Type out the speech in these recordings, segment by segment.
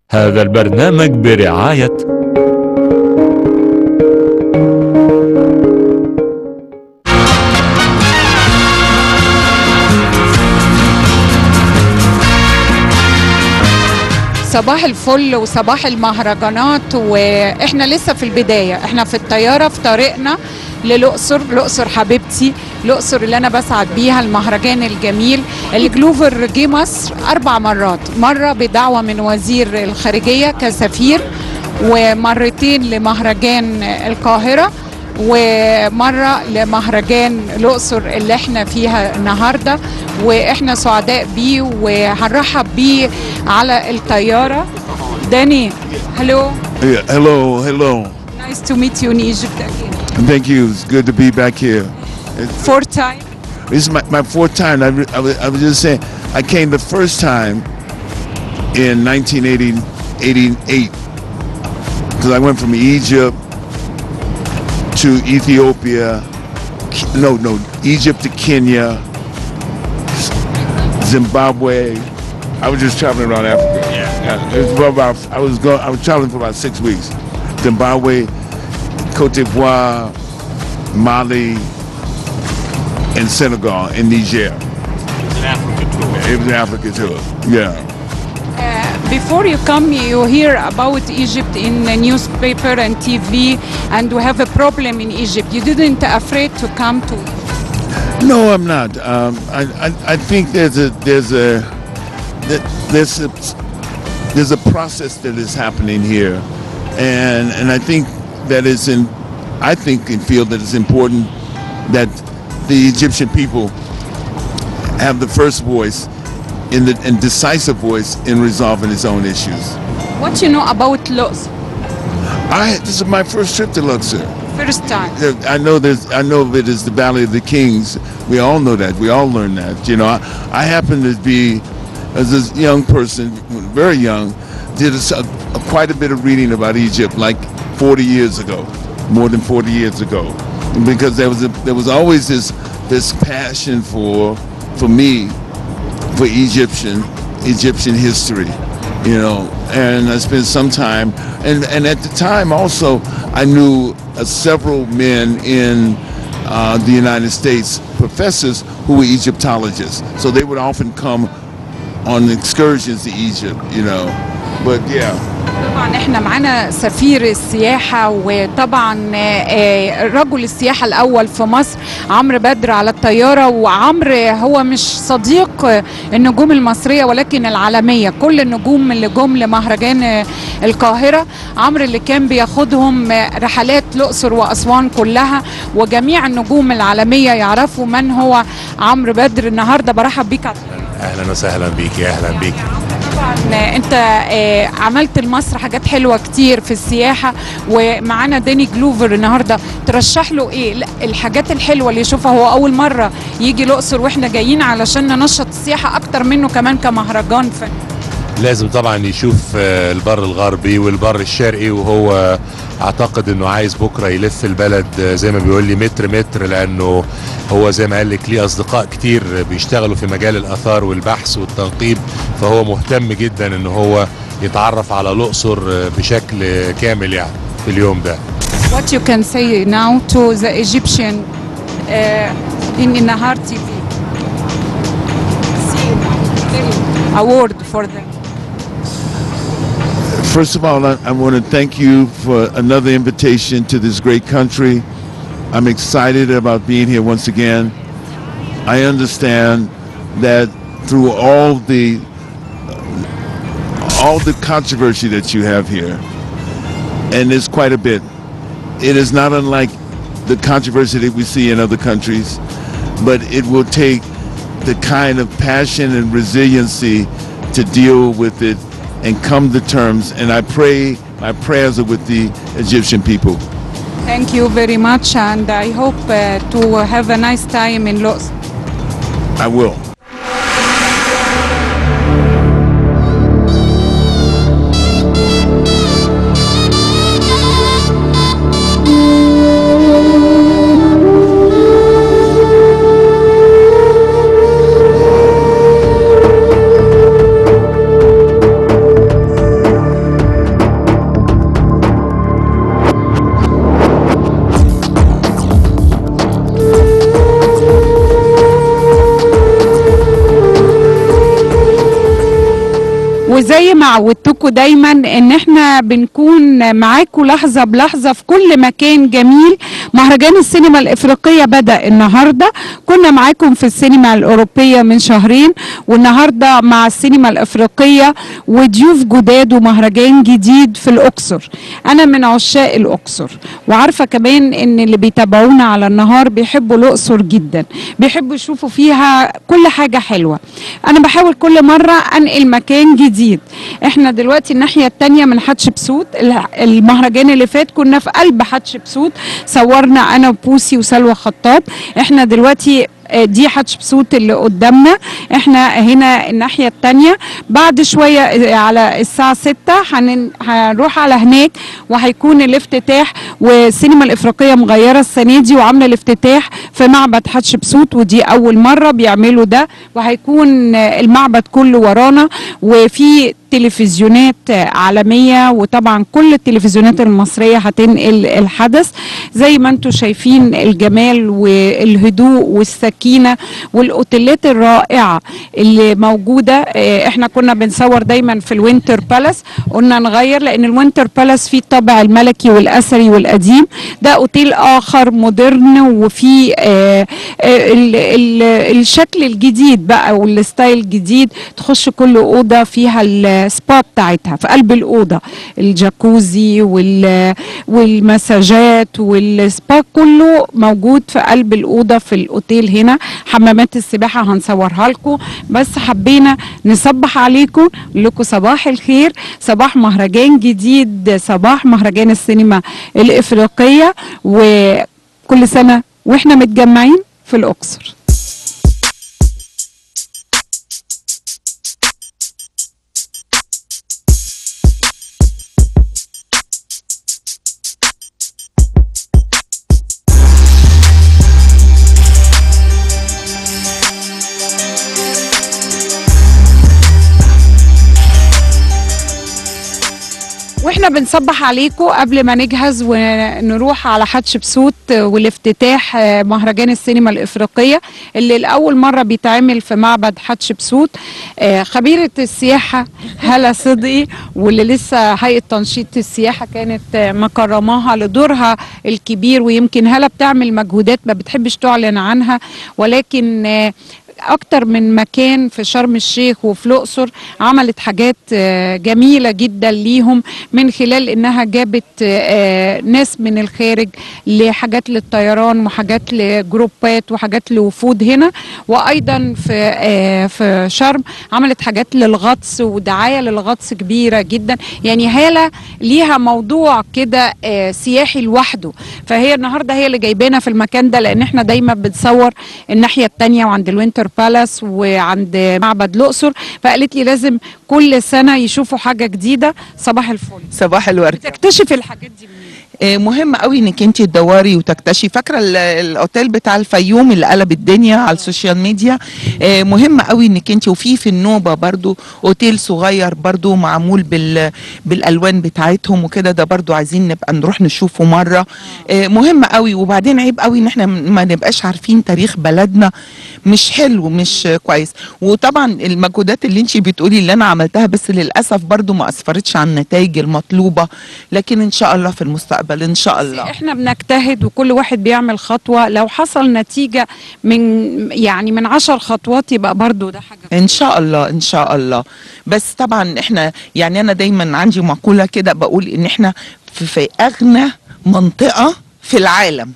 هذا البرنامج برعاية صباح الفل وصباح المهرجانات واحنا لسه في البدايه احنا في الطياره في طريقنا للاقصر الاقصر حبيبتي الاقصر اللي انا بسعد بيها المهرجان الجميل اللي جلوفر جه مصر اربع مرات مره بدعوه من وزير الخارجيه كسفير ومرتين لمهرجان القاهره ومره لمهرجان الاقصر اللي احنا فيها النهارده واحنا سعداء بيه وهنرحب بيه على الطياره داني هلو Yeah, hello, hello. nice to meet you in Egypt again Thank you. It's good to be back here. fourth time This is my, my fourth time. I, re- I, was, I was just saying, I came the first time in 1988 because I went from Egypt to Ethiopia. Ke- No, no, Egypt to Kenya, Zimbabwe. I was just traveling around Africa. Yeah. It was for about, I was going. I was traveling for about six weeks. Zimbabwe, Cote d'Ivoire, Mali, and Senegal and Niger. It was an Africa tour. Yeah. before you come you hear about Egypt in the newspaper and TV and we have a problem in Egypt you didn't afraid to come to No, I'm not. Um, I, I I think there's a there's a that- there's a there's a process that is happening here, and and I think that is in I think and feel that it's important that the Egyptian people have the first voice in the and decisive voice in resolving its own issues. what you know about laws I this is my first trip to Luxor. first time I know there's I know of it as the Valley of the Kings. We all know that. We all learn that. You know, I, I happen to be as a young person, very young, did a, s- a- quite a bit of reading about Egypt like 40 years ago, more than 40 years ago, because there was a, there was always this this passion for for me for Egyptian Egyptian history, you know. And I spent some time, and and at the time also, I knew uh, several men in uh, the United States, professors who were Egyptologists. So they would often come on excursions to Egypt, you know. But yeah. طبعا احنا معانا سفير السياحة وطبعا آه، رجل السياحة الأول في مصر عمرو بدر على الطيارة وعمرو هو مش صديق آه، النجوم المصرية ولكن العالمية كل النجوم اللي جم لمهرجان آه، القاهرة عمرو اللي كان بياخدهم آه، رحلات الأقصر وأسوان كلها وجميع النجوم العالمية يعرفوا من هو عمرو بدر النهاردة برحب بيك على اهلا وسهلا بيكي اهلا بيكي طبعا انت آه، عملت لمصر حاجات حلوه كتير في السياحه ومعانا داني جلوفر النهارده ترشح له ايه لا، الحاجات الحلوه اللي يشوفها هو اول مره يجي الاقصر واحنا جايين علشان ننشط السياحه اكتر منه كمان كمهرجان فن لازم طبعا يشوف آه، البر الغربي والبر الشرقي وهو اعتقد انه عايز بكره يلف البلد آه، زي ما بيقول لي متر متر لانه هو زي ما قال لك ليه اصدقاء كتير بيشتغلوا في مجال الاثار والبحث والتنقيب فهو مهتم جدا ان هو يتعرف على الاقصر آه، بشكل كامل يعني في اليوم ده What you can say now to the Egyptian uh, in Nahar TV See, award for them First of all, I, I want to thank you for another invitation to this great country. I'm excited about being here once again. I understand that through all the all the controversy that you have here, and there's quite a bit. It is not unlike the controversy that we see in other countries, but it will take the kind of passion and resiliency to deal with it and come to terms. And I pray, my prayers are with the Egyptian people. Thank you very much, and I hope uh, to have a nice time in Los. I will. وزي ما عودتكم دايما ان احنا بنكون معاكم لحظه بلحظه في كل مكان جميل مهرجان السينما الافريقيه بدا النهارده كنا معاكم في السينما الاوروبيه من شهرين والنهارده مع السينما الافريقيه وضيوف جداد ومهرجان جديد في الاقصر انا من عشاق الاقصر وعارفه كمان ان اللي بيتابعونا على النهار بيحبوا الاقصر جدا بيحبوا يشوفوا فيها كل حاجه حلوه انا بحاول كل مره انقل مكان جديد احنا دلوقتي الناحيه التانية من حتشبسوت ال- المهرجان اللي فات كنا في قلب حتشبسوت صورنا انا وبوسي وسلوى خطاب احنا دلوقتي آه، دي حتشبسوت اللي قدامنا احنا هنا الناحية التانية بعد شوية آه، على الساعة ستة هنن- هنروح على هناك وهيكون الافتتاح والسينما الافريقية مغيرة السنة دي وعاملة الافتتاح في معبد حتشبسوت ودي اول مرة بيعملوا ده وهيكون آه، المعبد كله ورانا وفي تلفزيونات آه، عالمية وطبعا كل التلفزيونات المصرية هتنقل الحدث زي ما انتم شايفين الجمال والهدوء والسكينة والأوتيلات الرائعة اللي موجودة آه، احنا كنا بنصور دايما في الوينتر بالاس قلنا نغير لأن الوينتر بالاس فيه الطابع الملكي والأثري والقديم ده أوتيل آخر مودرن وفيه آه، آه، ال- ال- الشكل الجديد بقى والستايل الجديد تخش كل أوضة فيها السبا بتاعتها في قلب الأوضة الجاكوزي وال والمساجات والسبا كله موجود في قلب الأوضة في الأوتيل هنا حمامات السباحة هنصورها لكم بس حبينا نصبح عليكم نقول لكم صباح الخير صباح مهرجان جديد صباح مهرجان السينما الإفريقية وكل سنة واحنا متجمعين في الأقصر واحنا بنصبح عليكم قبل ما نجهز ونروح على حتشبسوت والافتتاح مهرجان السينما الافريقيه اللي لاول مره بيتعمل في معبد حتشبسوت آه، خبيره السياحه هلا صدقي واللي لسه هيئه تنشيط السياحه كانت آه، مكرماها لدورها الكبير ويمكن هلا بتعمل مجهودات ما بتحبش تعلن عنها ولكن آه، اكتر من مكان في شرم الشيخ وفي الاقصر عملت حاجات آه، جميله جدا ليهم من خلال انها جابت آه، ناس من الخارج لحاجات للطيران وحاجات لجروبات وحاجات لوفود هنا وايضا في آه، في شرم عملت حاجات للغطس ودعايه للغطس كبيره جدا يعني هاله ليها موضوع كده آه، سياحي لوحده فهي النهارده هي اللي جايبانا في المكان ده لان احنا دايما بنصور الناحيه التانية وعند الوينتر بالاس وعند معبد الاقصر فقالت لي لازم كل سنه يشوفوا حاجه جديده صباح الفل صباح الورد تكتشف الحاجات دي منين آه، مهم قوي انك انت تدوري وتكتشفي فاكره ال- الاوتيل بتاع الفيوم اللي قلب الدنيا على السوشيال ميديا آه، مهم قوي انك انت وفي في النوبه برضو اوتيل صغير برضو معمول بال بالالوان بتاعتهم وكده ده برضو عايزين نبقى نروح نشوفه مره آه، مهم قوي وبعدين عيب قوي ان احنا ما نبقاش عارفين تاريخ بلدنا مش حلو مش كويس وطبعا المجهودات اللي انت بتقولي اللي انا عملتها بس للاسف برضو ما اسفرتش عن النتائج المطلوبه لكن ان شاء الله في المستقبل ان شاء الله احنا بنجتهد وكل واحد بيعمل خطوه لو حصل نتيجه من يعني من عشر خطوات يبقى برضو ده حاجه ان شاء الله ان شاء الله بس طبعا احنا يعني انا دايما عندي مقوله كده بقول ان احنا في, في اغنى منطقه في العالم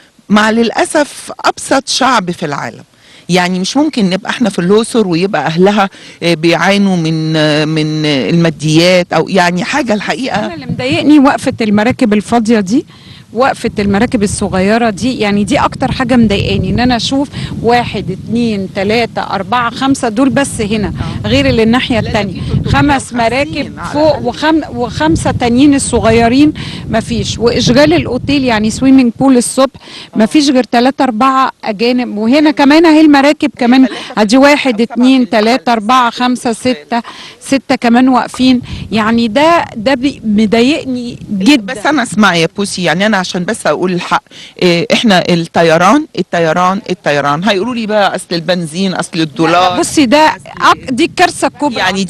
مع للاسف ابسط شعب في العالم يعني مش ممكن نبقى احنا في الاقصر ويبقى اهلها آه، بيعانوا من آه، من آه، الماديات او يعني حاجه الحقيقه انا اللي مضايقني وقفه المراكب الفاضيه دي وقفه المراكب الصغيره دي يعني دي اكتر حاجه مضايقاني ان انا اشوف واحد اتنين تلاته اربعه خمسه دول بس هنا غير اللي الناحيه لا، ده التانيه في خمس 350 مراكب على فوق الأقل. وخم وخمسه تانيين الصغيرين مفيش واشغال الاوتيل يعني سويمنج بول الصبح مفيش غير تلاته اربعه اجانب وهنا كمان اهي المراكب كمان ادي واحد اتنين تلاته اربعه خمسه سته سته كمان واقفين يعني ده ده بي- مضايقني جدا بس انا اسمعي يا بوسي يعني انا عشان بس اقول الحق إيه احنا الطيران الطيران الطيران هيقولوا لي بقى اصل البنزين اصل الدولار بصي ده أك- دي الكارثه الكبرى يعني دي كارثه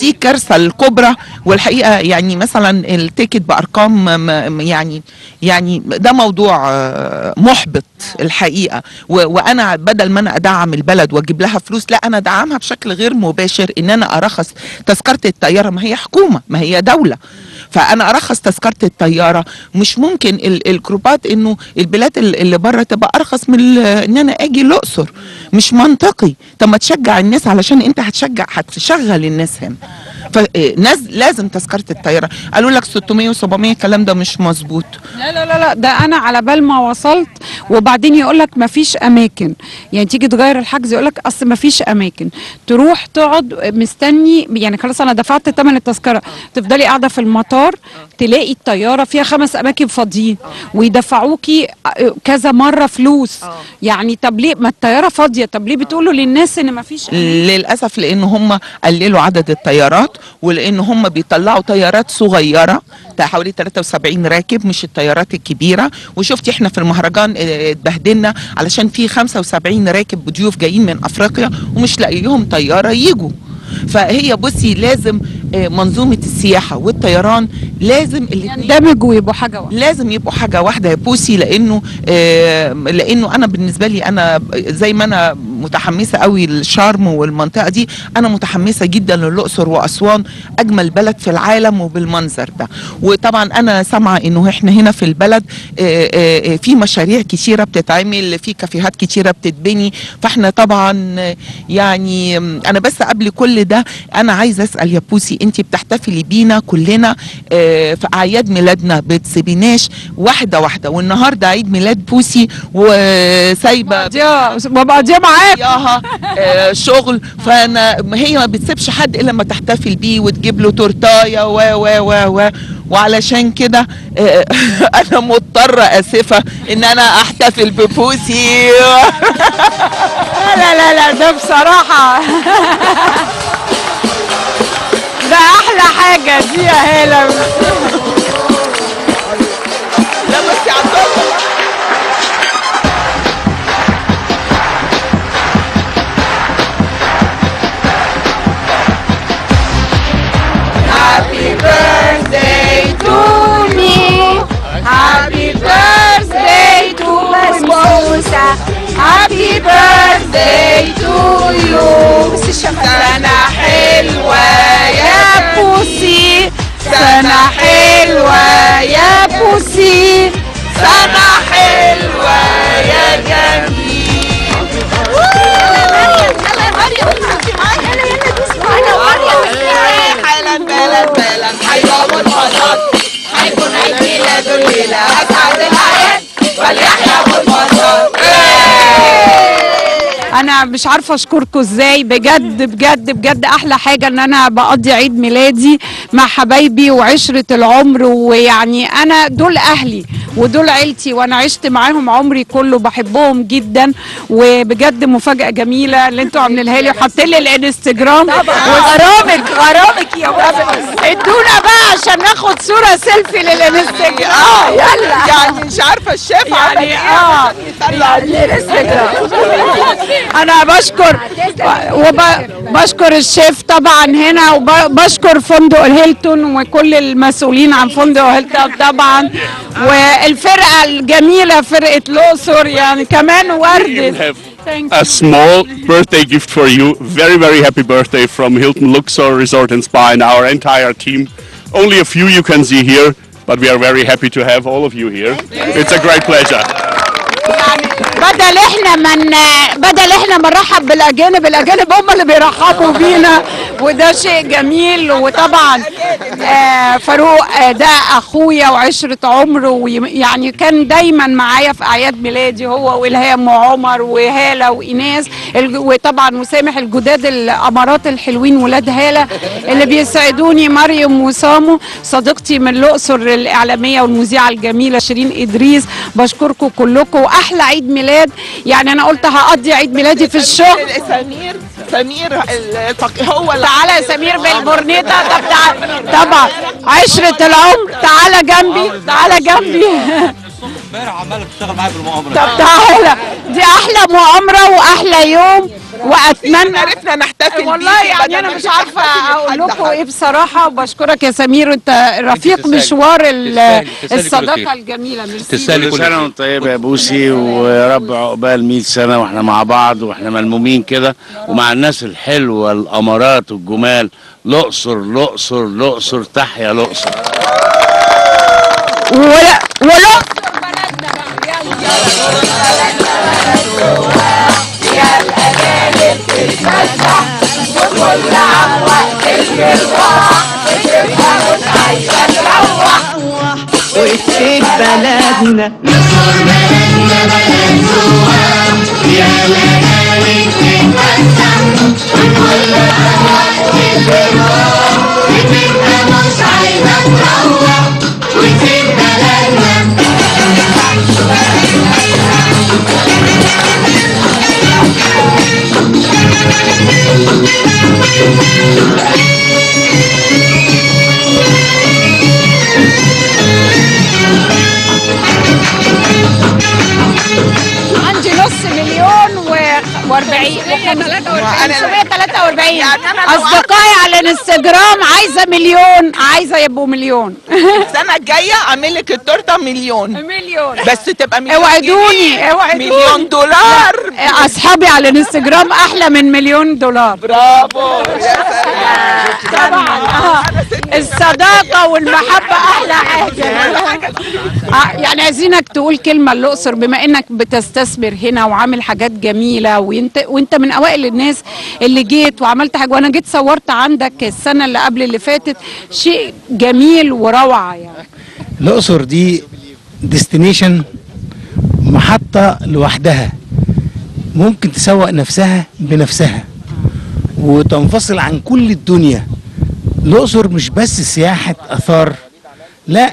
الكارثه الكبرى والحقيقه يعني مثلا التيكت بارقام م- م- يعني يعني ده موضوع آه، محبط الحقيقه و- وانا بدل ما انا ادعم البلد واجيب لها فلوس لا انا ادعمها بشكل غير مباشر ان انا ارخص تذكره الطياره ما هي حكومه ما هي دوله فانا ارخص تذكره الطياره مش ممكن ال- الجروبات انه البلاد ال- اللي بره تبقى ارخص من ال- ان انا اجي الاقصر مش منطقي طب ما تشجع الناس علشان انت هتشجع هتشغل الناس هنا فناس لازم تذكره الطياره قالوا لك 600 و700 الكلام ده مش مظبوط لا لا لا لا ده انا على بال ما وصلت وبعدين يقول لك ما فيش اماكن يعني تيجي تغير الحجز يقول لك اصل ما فيش اماكن تروح تقعد مستني يعني خلاص انا دفعت ثمن التذكره تفضلي قاعده في المطار تلاقي الطياره فيها خمس اماكن فاضيين ويدفعوكي كذا مره فلوس يعني طب ليه ما الطياره فاضيه طب ليه بتقولوا للناس ان ما فيش للاسف لان هم قللوا عدد الطيارات ولان هم بيطلعوا طيارات صغيره بتاع حوالي 73 راكب مش الطيارات الكبيره وشفتي احنا في المهرجان اه، اتبهدلنا علشان في 75 راكب ضيوف جايين من افريقيا ومش لاقيهم طياره يجوا فهي بصي لازم اه، منظومه السياحه والطيران لازم الاثنين يندمجوا ويبقوا حاجه واحده لازم يبقوا حاجه واحده يا بوسي لانه آه لانه انا بالنسبه لي انا زي ما انا متحمسه قوي للشرم والمنطقه دي انا متحمسه جدا للاقصر واسوان اجمل بلد في العالم وبالمنظر ده وطبعا انا سامعه انه احنا هنا في البلد آه آه آه، في مشاريع كتيره بتتعمل في كافيهات كتيره بتتبني فاحنا طبعا آه، يعني آم، انا بس قبل كل ده انا عايزه اسال يا بوسي انت بتحتفلي بينا كلنا آه، في اعياد ميلادنا بتسيبيناش واحده واحده والنهارده عيد ميلاد بوسي وسايبه بقضيها معاك ياها آه، شغل فانا هي ما بتسيبش حد الا لما تحتفل بيه وتجيب له تورتايه و و و و وعلشان كده آه، انا مضطره اسفه ان انا احتفل ببوسي لا لا لا ده بصراحة ده أحلى حاجة دي يا هالة لا بس يا عبد الله Happy birthday to me Happy birthday to موسى Happy birthday to you سنة حلوة يا بوسي سنة حلوة يا بوسي سنة حلوة يا جميل حالا بالا بالا حيوم الفضل حيكون عيد ميلاد الليلة أسعد الأعياد فليحيا أبو الفضل انا مش عارفه اشكركم ازاي بجد بجد بجد احلى حاجه ان انا بقضي عيد ميلادي مع حبايبي وعشره العمر ويعني انا دول اهلي ودول عيلتي وانا عشت معاهم عمري كله بحبهم جدا وبجد مفاجاه جميله اللي انتوا عاملينها لي وحاطين لي الانستجرام وغرامك غرامك يا بابا ادونا بقى عشان ناخد صوره سيلفي للانستجرام اه يلا يعني مش عارفه الشيف عمل يعني ايه اه الانستجرام انا بشكر وبشكر الشيف طبعا هنا وبشكر فندق الهيلتون وكل المسؤولين عن فندق الهيلتون طبعا والفرقه الجميله فرقه الاقصر يعني كمان ورده Thank a small birthday gift for you. Very, very happy birthday from Hilton Luxor Resort and Spa and our entire team. Only a few you can see here, but we are very happy to have all of you here. It's a great pleasure. بدل احنا من بدل احنا ما نرحب بالاجانب الاجانب هم اللي بيرحبوا بينا وده شيء جميل وطبعا آه فاروق آه ده اخويا وعشره عمره ويعني كان دايما معايا في اعياد ميلادي هو والهام وعمر وهاله وايناس الج- وطبعا مسامح الجداد الامارات الحلوين ولاد هاله اللي بيسعدوني مريم وسامو صديقتي من الاقصر الاعلاميه والمذيعه الجميله شيرين ادريس بشكركم كلكم واحلى عيد ميلاد يعني انا قلت هقضي عيد ميلادي في الشغل سمير سمير الفق- هو اللي تعالى يا سمير بالبورنيطه طب تعالى طبعا عشرة العمر تعالى جنبي تعالى جنبي امبارح عماله بتشتغل معايا في المؤامره طب تعالى دي احلى مؤامره واحلى يوم واتمنى عرفنا نحتفل والله بيكي يعني بدل انا ما مش انت عارفه تحتفلي اقول بحد لكم حد. ايه بصراحه وبشكرك يا سمير انت رفيق تستاهلي. مشوار ال- تستاهلي. تستاهلي كل الصداقه خير. الجميله ميرسي تستاهلي كل كل سنة خير. وانت طيب يا بوسي ويا رب عقبال 100 سنة واحنا مع بعض واحنا ملمومين كده ومع الناس الحلوة الأمارات والجمال الأقصر الأقصر الأقصر تحيا الأقصر ولا ولا وفي بلدنا عندي نص مليون و 40 543 اصدقائي على الانستجرام عايزه مليون عايزه يبقوا مليون السنه الجايه اعمل لك التورته مليون مليون بس تبقى مليون اوعدوني جنيه. اوعدوني مليون دولار اصحابي على الانستجرام احلى من مليون دولار برافو يا سلام طبعا آه. الصداقه والمحبه احلى حاجه آه، يعني عايزينك تقول كلمه الاقصر بما انك بتستثمر هنا وعامل حاجات جميله وانت وانت من اوائل الناس اللي جيت وعملت حاجه وانا جيت صورت عندك السنه اللي قبل اللي فاتت شيء جميل وروعه يعني الأقصر دي ديستنيشن محطة لوحدها ممكن تسوق نفسها بنفسها وتنفصل عن كل الدنيا الأقصر مش بس سياحة آثار لا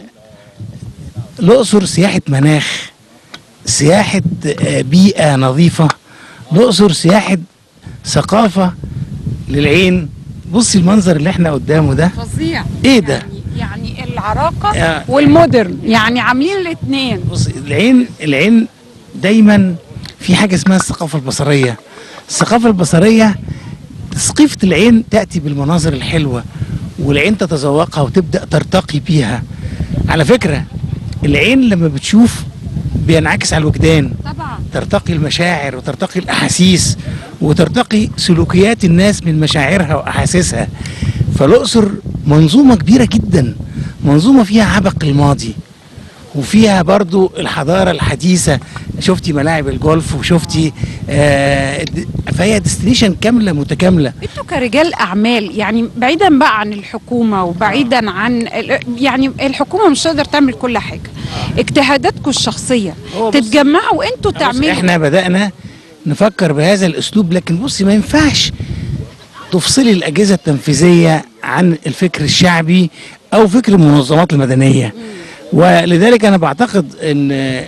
الأقصر سياحة مناخ سياحة آه، بيئة نظيفة الأقصر سياحة ثقافة للعين بصي المنظر اللي احنا قدامه ده فظيع ايه ده يعني العراقه يا- والمودرن يعني عاملين الاثنين بص العين العين دايما في حاجه اسمها الثقافه البصريه الثقافه البصريه تثقيفه العين تاتي بالمناظر الحلوه والعين تتذوقها وتبدا ترتقي بيها على فكره العين لما بتشوف بينعكس على الوجدان طبعا ترتقي المشاعر وترتقي الاحاسيس وترتقي سلوكيات الناس من مشاعرها واحاسيسها فالاقصر منظومه كبيره جدا منظومه فيها عبق الماضي وفيها برضو الحضاره الحديثه شفتي ملاعب الجولف وشفتي آه د- فهي ديستنيشن كامله متكامله انتوا كرجال اعمال يعني بعيدا بقى عن الحكومه وبعيدا عن ال- يعني الحكومه مش تقدر تعمل كل حاجه اجتهاداتكم الشخصيه هو بص- تتجمعوا انتوا بص، تعملوا احنا بدأنا نفكر بهذا الاسلوب لكن بصي ما ينفعش تفصلي الاجهزه التنفيذيه عن الفكر الشعبي او فكر المنظمات المدنيه ولذلك انا بعتقد ان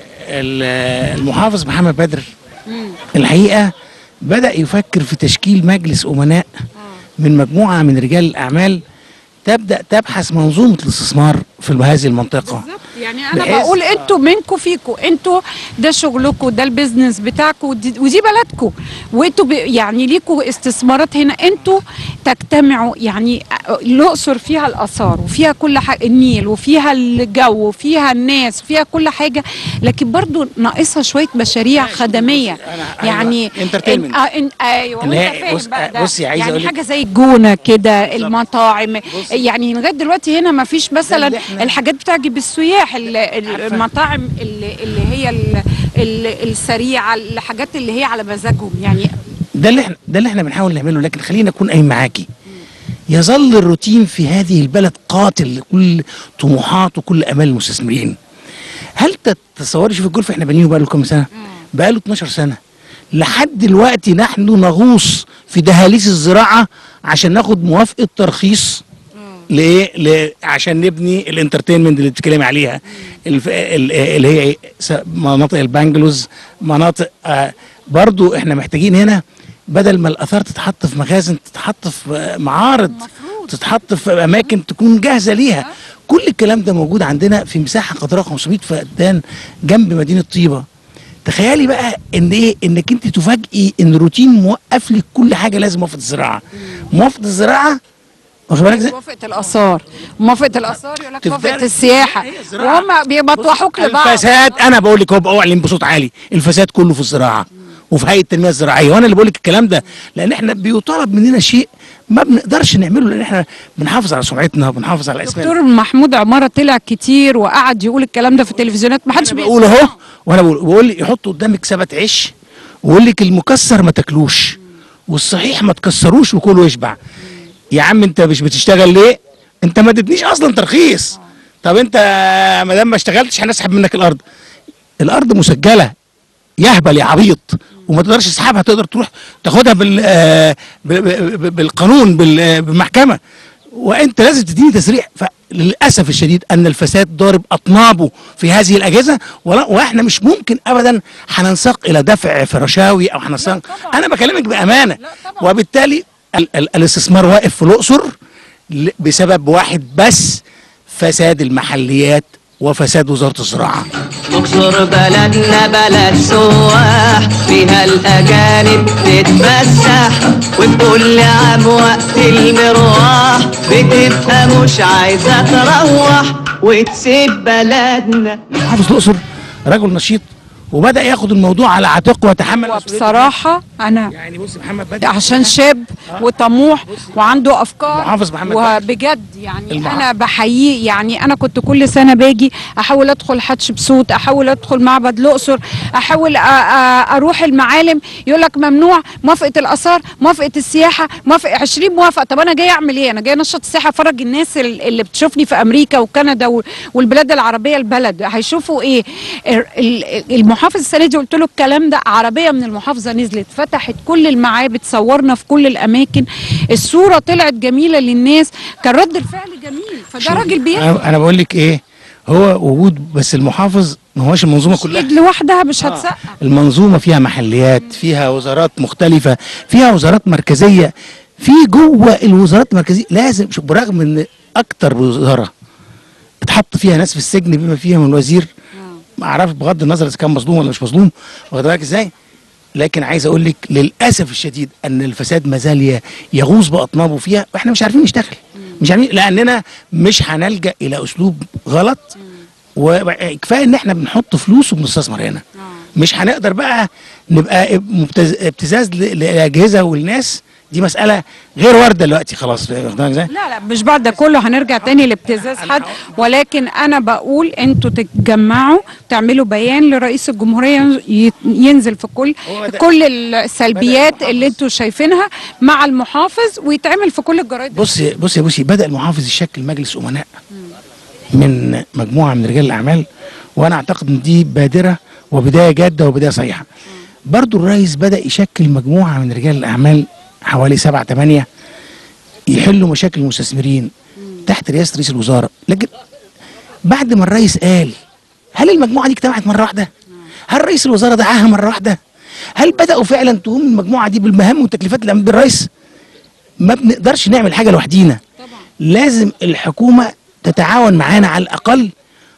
ال- المحافظ محمد بدر الحقيقه بدا يفكر في تشكيل مجلس امناء من مجموعه من رجال الاعمال تبدا تبحث منظومه الاستثمار في هذه المنطقه بالظبط يعني انا بحيث- بقول انتوا منكم فيكم انتوا ده شغلكم ده البيزنس بتاعكم ودي, ودي بلدكم وانتوا ب- يعني ليكوا استثمارات هنا انتوا تجتمعوا يعني الاقصر فيها الاثار وفيها كل حاجه النيل وفيها الجو وفيها الناس وفيها كل حاجه لكن برضو ناقصها شويه مشاريع خدميه أنا- يعني أيوة، entertainment. إن- آه إن ايوه اللي وانت هي- فاهم بص- بقى ده بصي، عايز يعني أقول لك- حاجه زي الجونه كده المطاعم يعني لغايه دلوقتي هنا ما فيش مثلا اللي إحنا- الحاجات بتعجب السياح ال- ال- المطاعم اللي, اللي هي ال- ال- السريعه الحاجات اللي هي على مزاجهم يعني ده اللي احنا ده اللي احنا بنحاول نعمله لكن خلينا اكون قايم معاكي يظل الروتين في هذه البلد قاتل لكل طموحات وكل امال المستثمرين هل تتصوري شوف الجولف احنا بنينه بقاله كام سنه بقاله 12 سنه لحد دلوقتي نحن نغوص في دهاليز الزراعه عشان ناخد موافقه ترخيص ليه؟ ل- عشان نبني الانترتينمنت اللي بتتكلمي عليها الف... ال- اللي هي إيه؟ س- مناطق البانجلوز مناطق آه برضو احنا محتاجين هنا بدل ما الاثار تتحط في مخازن تتحط في آه، معارض تتحط في اماكن تكون جاهزه ليها كل الكلام ده موجود عندنا في مساحه قدرها 500 فدان جنب مدينه طيبه تخيلي بقى ان ايه انك انت تفاجئي ان روتين موقف لك كل حاجه لازم موافقه الزراعه موافقه الزراعه واخد بالك ازاي؟ موافقه الاثار موافقه الاثار يقول لك موافقه تفضلي- السياحه هي الزراعة. وهم بيبطوحوك لبعض الفساد انا بقول لك هو بقى اعلن بصوت عالي الفساد كله في الزراعه وفي هيئه التنميه الزراعيه وانا اللي بقول لك الكلام ده لان احنا بيطالب مننا شيء ما بنقدرش نعمله لان احنا بنحافظ على سمعتنا وبنحافظ على اسمنا دكتور محمود عماره طلع كتير وقعد يقول الكلام ده في التلفزيونات ما حدش انا بقول اهو وانا بقول بقول لي يحط قدامك سبت عيش ويقول لك المكسر ما تاكلوش والصحيح ما تكسروش وكله يشبع يا عم انت مش بتشتغل ليه انت ما ادتنيش اصلا ترخيص طب انت ما دام ما اشتغلتش هنسحب منك الارض الارض مسجله يهبل يا عبيط وما تقدرش تسحبها تقدر تروح تاخدها بال آه، ب- ب- ب- بالقانون بال- آه، بالمحكمه وانت لازم تديني تسريح فللاسف الشديد ان الفساد ضارب اطنابه في هذه الاجهزه ولا واحنا مش ممكن ابدا هننساق الى دفع في رشاوي او هننساق انا بكلمك بامانه وبالتالي ال- ال- الاستثمار واقف في الاقصر ل- بسبب واحد بس فساد المحليات وفساد وزاره الزراعه اقصر بلدنا بلد سواح فيها الاجانب تتفسح وكل عام وقت المروح بتبقى مش عايزه تروح وتسيب بلدنا محافظ الاقصر رجل نشيط وبدا ياخد الموضوع على عاتقه ويتحمل مسؤوليته. وبصراحه انا يعني بص محمد بدأ عشان شاب وطموح وعنده افكار محافظ محمد وبجد يعني المع- انا بحييه يعني انا كنت كل سنه باجي احاول ادخل حتشبسوت احاول ادخل معبد الاقصر احاول أ- أ- اروح المعالم يقول لك ممنوع موافقه الاثار موافقه السياحه موافقه 20 موافقه طب انا جاي اعمل ايه انا جاي انشط السياحه افرج الناس ال- اللي بتشوفني في امريكا وكندا وال- والبلاد العربيه البلد هيشوفوا ايه ال- ال- المحافظ السنه دي قلت له الكلام ده عربيه من المحافظه نزلت فتحت كل المعابد صورنا في كل الاماكن الصوره طلعت جميله للناس كان رد الفعل جميل فده راجل بيفهم انا أنا بقول لك ايه هو وجود بس المحافظ ما هوش المنظومه كلها ايد لوحدها مش هتسقف المنظومه فيها محليات فيها وزارات مختلفه فيها وزارات مركزيه في جوه الوزارات المركزيه لازم شوف برغم ان اكتر وزاره اتحط فيها ناس في السجن بما فيهم الوزير ما اعرفش بغض النظر اذا كان مظلوم ولا مش مظلوم واخد بالك ازاي لكن عايز اقول لك للاسف الشديد ان الفساد ما زال ي- يغوص باطنابه فيها واحنا مش عارفين نشتغل مش عارفين لاننا مش هنلجا الى اسلوب غلط وكفايه ان احنا بنحط فلوس وبنستثمر هنا مش هنقدر بقى نبقى مبتز... ابتزاز ل- للاجهزه والناس دي مساله غير وارده دلوقتي خلاص واخد بالك ازاي لا لا مش بعد ده كله هنرجع تاني لابتزاز حد ولكن انا بقول انتوا تتجمعوا تعملوا بيان لرئيس الجمهوريه ي- ينزل في كل هو ده. كل السلبيات اللي انتوا شايفينها مع المحافظ ويتعمل في كل الجرايد بصي بصي بصي بدا المحافظ يشكل مجلس امناء من مجموعه من رجال الاعمال وانا اعتقد ان دي بادره وبدايه جاده وبدايه صحيحه برضو الرئيس بدا يشكل مجموعه من رجال الاعمال حوالي سبعة ثمانية يحلوا مشاكل المستثمرين تحت رئاسه رئيس الوزراء لكن بعد ما الرئيس قال هل المجموعه دي اجتمعت مره واحده؟ هل رئيس الوزراء دعاها مره واحده؟ هل بداوا فعلا تقوم المجموعه دي بالمهام والتكليفات اللي عند الرئيس؟ ما بنقدرش نعمل حاجه لوحدينا لازم الحكومه تتعاون معانا على الاقل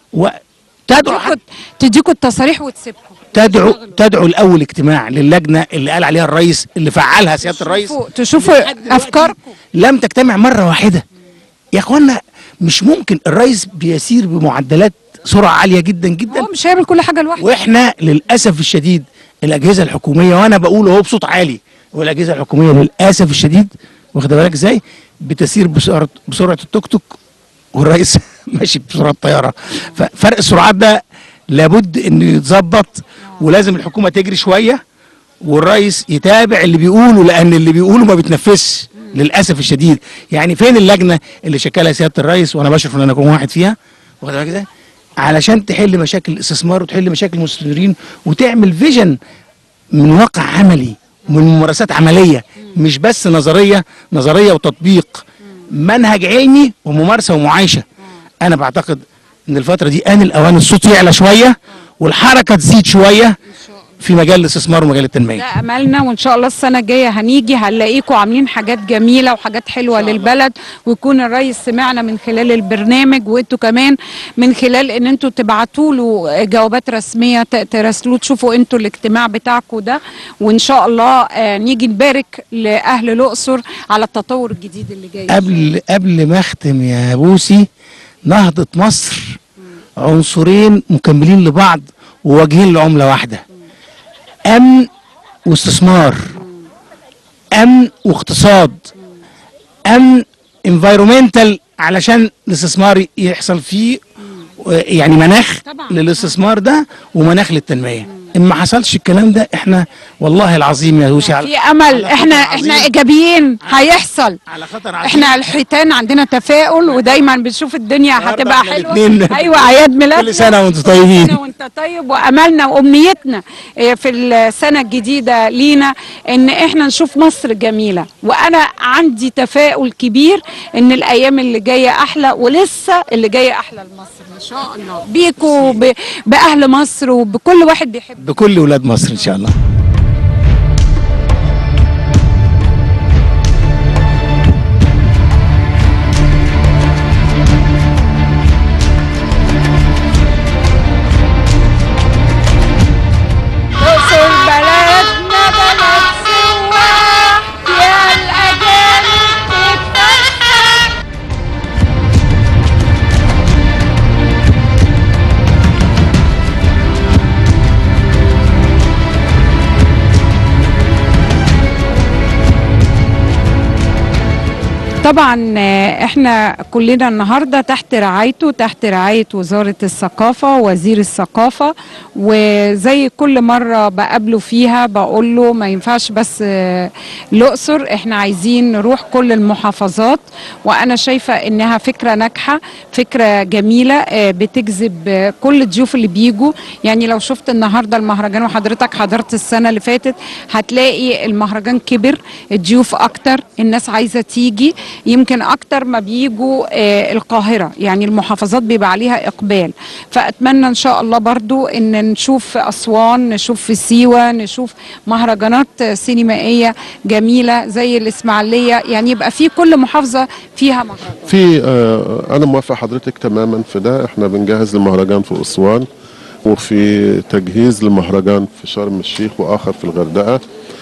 وتدعو تديكوا تديكوا التصاريح وتسيبكم تدعو تدعو الاول اجتماع للجنه اللي قال عليها الرئيس اللي فعلها سياده الرئيس تشوفوا- تشوفوا افكاركم لم تجتمع مره واحده يا اخوانا مش ممكن الرئيس بيسير بمعدلات سرعه عاليه جدا جدا هو مش هيعمل كل حاجه لوحده واحنا للاسف الشديد الاجهزه الحكوميه وانا بقول اهو بصوت عالي والاجهزه الحكوميه للاسف الشديد واخد بالك ازاي بتسير بسرعه بسرعه التوك توك والرئيس ماشي بسرعه الطياره ففرق السرعات ده لابد انه يتظبط ولازم الحكومه تجري شويه والرئيس يتابع اللي بيقوله لان اللي بيقوله ما بيتنفذش للاسف الشديد يعني فين اللجنه اللي شكلها سياده الرئيس وانا بشرف ان انا اكون واحد فيها واخد بالك ازاي علشان تحل مشاكل الاستثمار وتحل مشاكل المستثمرين وتعمل فيجن من واقع عملي من ممارسات عمليه مش بس نظريه نظريه وتطبيق منهج علمي وممارسه ومعايشه انا بعتقد ان الفتره دي ان الاوان الصوت يعلى شويه والحركه تزيد شويه في مجال الاستثمار ومجال التنميه ده املنا وان شاء الله السنه الجايه هنيجي هنلاقيكم عاملين حاجات جميله وحاجات حلوه للبلد ويكون الرئيس سمعنا من خلال البرنامج وانتوا كمان من خلال ان انتوا تبعتوا له جوابات رسميه ت- تراسلوه تشوفوا انتوا الاجتماع بتاعكم ده وان شاء الله آه، نيجي نبارك لاهل الاقصر على التطور الجديد اللي جاي قبل قبل ما اختم يا بوسي نهضه مصر عنصرين مكملين لبعض وواجهين لعمله واحده امن واستثمار امن واقتصاد امن انفايرومنتال علشان الاستثمار يحصل فيه آه، يعني مناخ طبعاً. للاستثمار ده ومناخ للتنميه ان ما حصلش الكلام ده احنا والله العظيم يا هوشي على في امل احنا احنا ايجابيين هيحصل على خطر عظيم احنا الحيتان عندنا تفاؤل ودايما بنشوف الدنيا النهاردة هتبقى احنا حلوه الاتنين. ايوه اعياد ميلادنا كل سنة وانتم طيبين. كل سنة وانت طيب واملنا وامنيتنا اه، في السنه الجديده لينا ان احنا نشوف مصر جميله وانا عندي تفاؤل كبير ان الايام اللي جايه احلى ولسه اللي جايه احلى لمصر ان شاء الله بيكوا ب- باهل مصر وبكل واحد بيحب بكل ولاد مصر ان شاء الله الاقصر بلدنا بلد سواح يا الاجانب تتفسح طبعا آه، احنا كلنا النهارده تحت رعايته تحت رعايه وزاره الثقافه وزير الثقافه وزي كل مره بقابله فيها بقول له ما ينفعش بس آه، الاقصر احنا عايزين نروح كل المحافظات وانا شايفه انها فكره ناجحه فكره جميله آه، بتجذب آه، كل الضيوف اللي بيجوا يعني لو شفت النهارده المهرجان وحضرتك حضرت السنه اللي فاتت هتلاقي المهرجان كبر الضيوف اكتر الناس عايزه تيجي يمكن اكتر ما بيجوا آه، القاهره يعني المحافظات بيبقى عليها اقبال فاتمنى ان شاء الله برضو ان نشوف في اسوان نشوف في سيوه نشوف مهرجانات آه، سينمائيه جميله زي الاسماعيليه يعني يبقى في كل محافظه فيها مهرجان في آه، انا موافق حضرتك تماما في ده احنا بنجهز لمهرجان في اسوان وفي تجهيز لمهرجان في شرم الشيخ واخر في الغردقه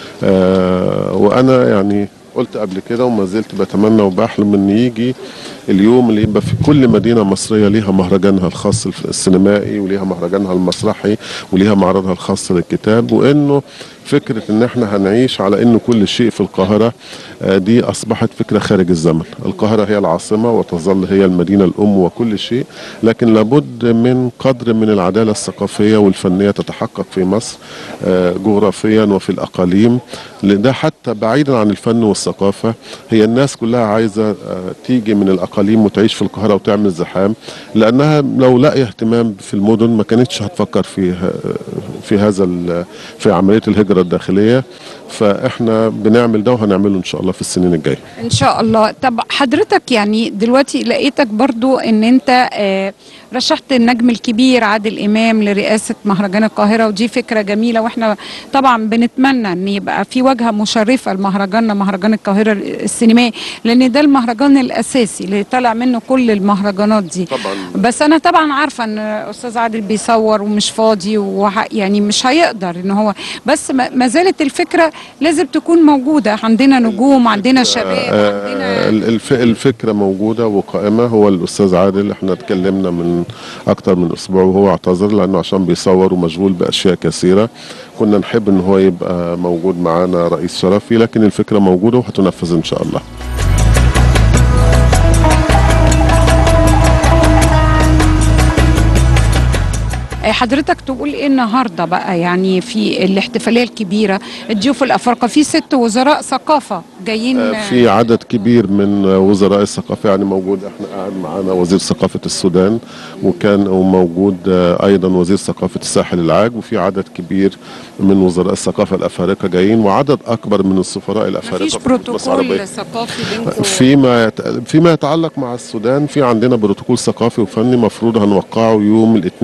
آه، وانا يعني قلت قبل كده وما زلت بتمنى وبحلم ان يجي اليوم اللي يبقى في كل مدينه مصريه ليها مهرجانها الخاص السينمائي وليها مهرجانها المسرحي وليها معرضها الخاص للكتاب وانه فكره ان احنا هنعيش على انه كل شيء في القاهره آه، دي اصبحت فكره خارج الزمن، القاهره هي العاصمه وتظل هي المدينه الام وكل شيء، لكن لابد من قدر من العداله الثقافيه والفنيه تتحقق في مصر آه، جغرافيا وفي الاقاليم، ده حتى بعيدا عن الفن والثقافه هي الناس كلها عايزه آه، تيجي من الاقاليم وتعيش في القاهره وتعمل زحام لانها لو لاقي اهتمام في المدن ما كانتش هتفكر في في هذا ال- في عمليه الهجره الداخليه فاحنا بنعمل ده وهنعمله ان شاء الله في السنين الجايه ان شاء الله طب حضرتك يعني دلوقتي لقيتك برضو ان انت آه، رشحت النجم الكبير عادل امام لرئاسه مهرجان القاهره ودي فكره جميله واحنا طبعا بنتمنى ان يبقى في واجهه مشرفه لمهرجاننا مهرجان القاهره السينمائي لان ده المهرجان الاساسي اللي طالع منه كل المهرجانات دي طبعا بس انا طبعا عارفه ان استاذ عادل بيصور ومش فاضي وح يعني مش هيقدر ان هو بس ما ما زالت الفكره لازم تكون موجوده عندنا نجوم عندنا شباب آه، الف- الفكره موجوده وقائمه هو الاستاذ عادل احنا اتكلمنا من اكتر من اسبوع وهو اعتذر لانه عشان بيصور ومشغول باشياء كثيره كنا نحب ان هو يبقى موجود معانا رئيس شرفي لكن الفكره موجوده وهتنفذ ان شاء الله آه، حضرتك تقول ايه النهارده بقى يعني في الاحتفاليه الكبيره الضيوف الافارقه في ست وزراء ثقافه جايين آه، في عدد كبير من وزراء الثقافه يعني موجود احنا قاعد معانا وزير ثقافه السودان وكان وموجود آه، ايضا وزير ثقافه الساحل العاج وفي عدد كبير من وزراء الثقافه الافارقه جايين وعدد اكبر من السفراء الافارقه مفيش في مصر العربية. بروتوكول ثقافي بينكم فيما يت... فيما يتعلق مع السودان في عندنا بروتوكول ثقافي وفني مفروض هنوقعه يوم الاثنين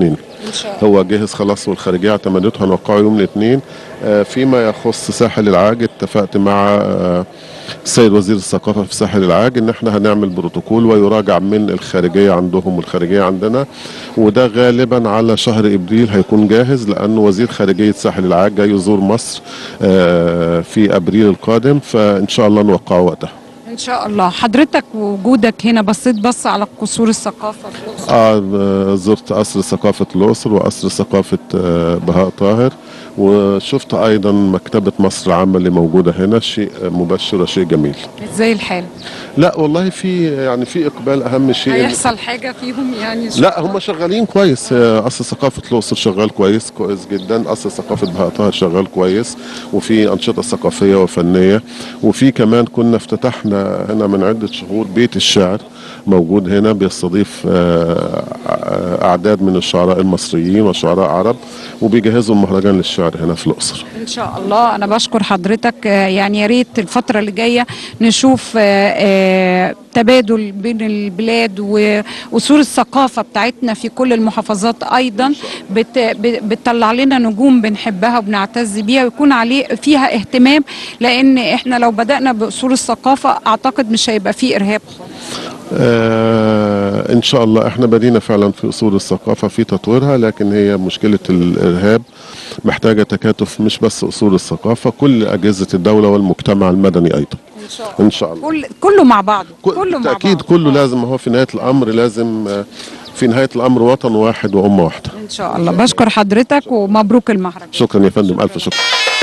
إن شاء الله. هو جاهز خلاص والخارجيه اعتمدته هنوقعه يوم الاثنين آه، فيما يخص ساحل العاج اتفقت مع آه، السيد وزير الثقافه في ساحل العاج ان احنا هنعمل بروتوكول ويراجع من الخارجيه عندهم والخارجيه عندنا وده غالبا على شهر ابريل هيكون جاهز لانه وزير خارجيه ساحل العاج جاي يزور مصر آه، في ابريل القادم فان شاء الله نوقعه وقتها ان شاء الله حضرتك وجودك هنا بصيت بص على قصور الثقافه في الاقصر اه زرت قصر ثقافة الأقصر وقصر ثقافة آه، بهاء طاهر وشفت أيضا مكتبة مصر العامة اللي موجودة هنا شيء مبشر وشيء جميل ازاي الحال لا والله في يعني في إقبال أهم شيء هيحصل حاجه فيهم يعني لا هم شغالين كويس آه، قصر ثقافة الأقصر شغال كويس كويس جدا قصر ثقافة بهاء طاهر شغال كويس وفي أنشطة ثقافية وفنية وفي كمان كنا افتتحنا هنا من عدة شهور بيت الشعر موجود هنا بيستضيف آه، آه، أعداد من الشعراء المصريين وشعراء عرب وبيجهزوا مهرجان للشعر هنا في الأقصر ان شاء الله انا بشكر حضرتك آه، يعني يا ريت الفتره اللي جايه نشوف آه، آه، تبادل بين البلاد واصول الثقافه بتاعتنا في كل المحافظات ايضا بت ب- بتطلع لنا نجوم بنحبها وبنعتز بيها ويكون عليه فيها اهتمام لان احنا لو بدانا باصول الثقافه اعتقد مش هيبقى فيه ارهاب خالص آه ان شاء الله احنا بدينا فعلا في اصول الثقافه في تطويرها لكن هي مشكله الارهاب محتاجه تكاتف مش بس اصول الثقافه كل اجهزه الدوله والمجتمع المدني ايضا ان شاء الله ان شاء الله كل كله مع بعضه كله مع اكيد بعض كله لازم هو في نهايه الامر لازم آه، في نهايه الامر وطن واحد وامه واحده ان شاء الله بشكر حضرتك ومبروك المهرجان شكرا يا فندم الف شكر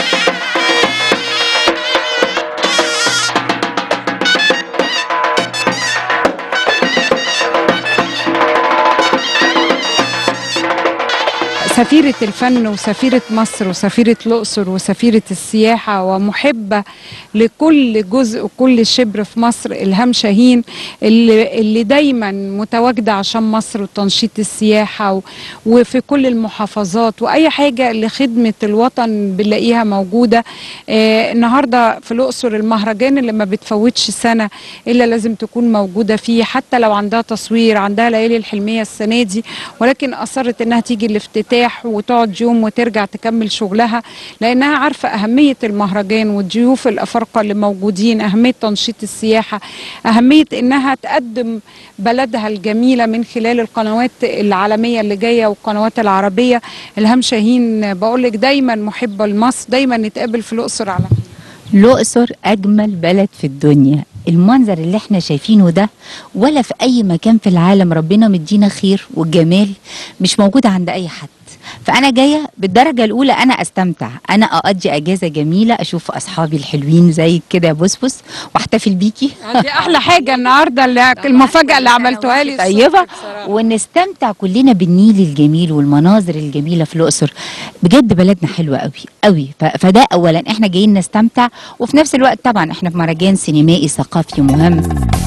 سفيرة الفن وسفيرة مصر وسفيرة الأقصر وسفيرة السياحة ومحبة لكل جزء وكل شبر في مصر إلهام شاهين اللي, اللي دايما متواجدة عشان مصر وتنشيط السياحة و- وفي كل المحافظات وأي حاجة لخدمة الوطن بنلاقيها موجودة آه النهاردة في الأقصر المهرجان اللي ما بتفوتش سنة إلا لازم تكون موجودة فيه حتى لو عندها تصوير عندها ليالي الحلمية السنة دي ولكن أصرت إنها تيجي الافتتاح وتقعد يوم وترجع تكمل شغلها لأنها عارفة أهمية المهرجان والضيوف الأفارقة اللي موجودين أهمية تنشيط السياحة أهمية إنها تقدم بلدها الجميلة من خلال القنوات العالمية اللي جاية والقنوات العربية إلهام شاهين بقولك دايما محبة لمصر دايما نتقابل في الأقصر على خير الأقصر أجمل بلد في الدنيا المنظر اللي احنا شايفينه ده ولا في أي مكان في العالم ربنا مدينا خير والجمال مش موجود عند أي حد فأنا جاية بالدرجة الأولى أنا أستمتع أنا أقضي أجازة جميلة أشوف أصحابي الحلوين زي كده يا بسبس واحتفل بيكي دي أحلى حاجة النهاردة اللي المفاجأة اللي عملتوها لي طيبة ونستمتع كلنا بالنيل الجميل والمناظر الجميلة في الأقصر بجد بلدنا حلوة قوي قوي ف- فده أولا احنا جايين نستمتع وفي نفس الوقت طبعا احنا في مهرجان سينمائي ثقافي مهم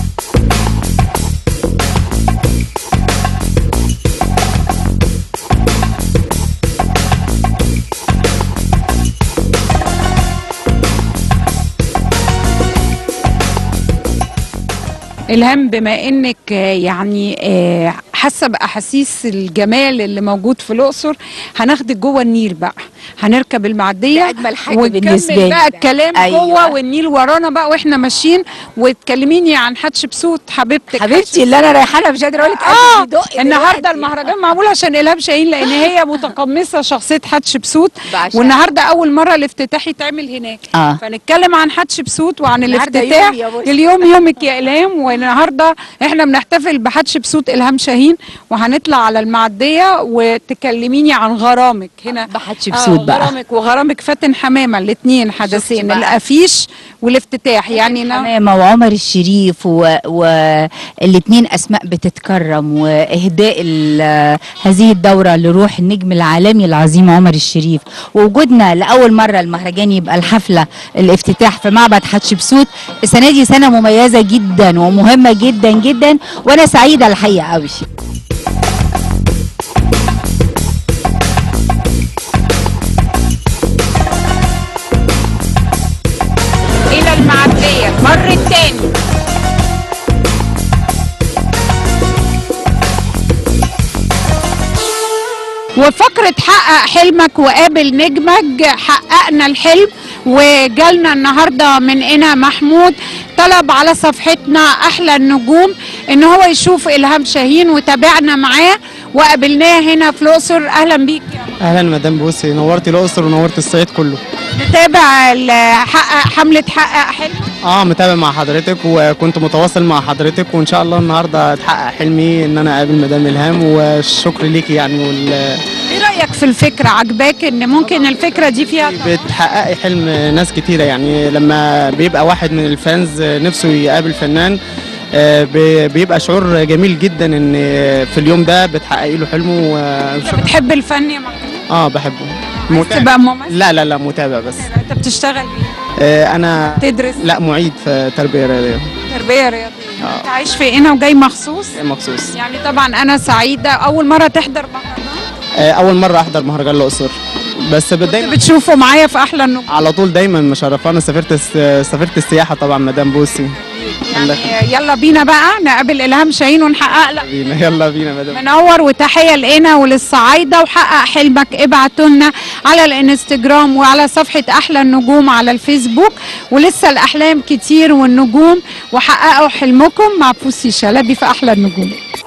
إلهام بما إنك آه، يعني آه، حاسة بأحاسيس الجمال اللي موجود في الأقصر هناخدك جوه النيل بقى هنركب المعدية أجمل حاجة ونكمل بالنسبة لي بقى ده. الكلام أيوة. جوه والنيل ورانا بقى واحنا ماشيين وتكلميني عن حتشبسوت حبيبتك حبيبتي اللي أنا رايحة لها مش قادرة أقول لك اه قلبي بيدق النهارده دلوقتي. المهرجان معمول عشان إلهام شاهين لأن هي متقمصة شخصية حتشبسوت بعشقها. والنهارده أول مرة الافتتاح يتعمل هناك آه. فنتكلم عن حتشبسوت وعن النهاردة الافتتاح يومي يا بوسي. اليوم يومك يا إلهام والنهارده احنا بنحتفل بحتشبسوت إلهام شاهين وهنطلع على المعدية وتكلميني عن غرامك هنا بحتشبسوت آه، بقى. غرامك وغرامك فاتن حمامة الاثنين حدثين بقى. الأفيش والافتتاح يعني نا- حمامة وعمر الشريف والاثنين أسماء بتتكرم وإهداء ال- هذه الدورة لروح النجم العالمي العظيم عمر الشريف ووجودنا لأول مرة المهرجان يبقى الحفلة الافتتاح في معبد حتشبسوت السنة دي سنة مميزة جدا ومهمة جدا جدا وأنا سعيدة الحقيقة قوي إلى المعدية المر التاني وفقره حقق حلمك وقابل نجمك حققنا الحلم وجالنا النهارده من انا محمود طلب على صفحتنا احلى النجوم ان هو يشوف الهام شاهين وتابعنا معاه وقابلناه هنا في الاقصر اهلا بيك يا اهلا مدام بوسي نورتي الاقصر ونورت الصعيد كله متابع ال- حقق حمله حقق حلم اه متابع مع حضرتك وكنت متواصل مع حضرتك وان شاء الله النهارده اتحقق حلمي ان انا اقابل مدام الهام والشكر ليكي يعني وال ايه رايك في الفكره عجباك ان ممكن الفكره دي فيها بتحققي حلم ناس كتيره يعني لما بيبقى واحد من الفانز نفسه يقابل فنان آه، بي- بيبقى شعور جميل جدا ان في اليوم ده بتحققي له حلمه و... بتحب الفن يا محمود اه بحبه متابع. تبقى ممثل لا لا لا متابع بس انت بتشتغل ايه آه، انا تدرس لا معيد في تربيه رياضيه تربيه رياضيه آه. انت عايش في هنا وجاي مخصوص مخصوص يعني طبعا انا سعيده اول مره تحضر مهرجان آه، اول مره احضر مهرجان الاقصر بس دايما بتشوفه معايا في احلى النجوم على طول دايما مشرفانا سافرت الس- سافرت السياحه طبعا مدام بوسي يلا يلا بينا بقى نقابل الهام شاهين ونحقق لك بينا يلا بينا مدام منور وتحيه لنا وللصعايده وحقق حلمك ابعتوا لنا على الانستجرام وعلى صفحه احلى النجوم على الفيسبوك ولسه الاحلام كتير والنجوم وحققوا حلمكم مع بوسي شلبي في احلى النجوم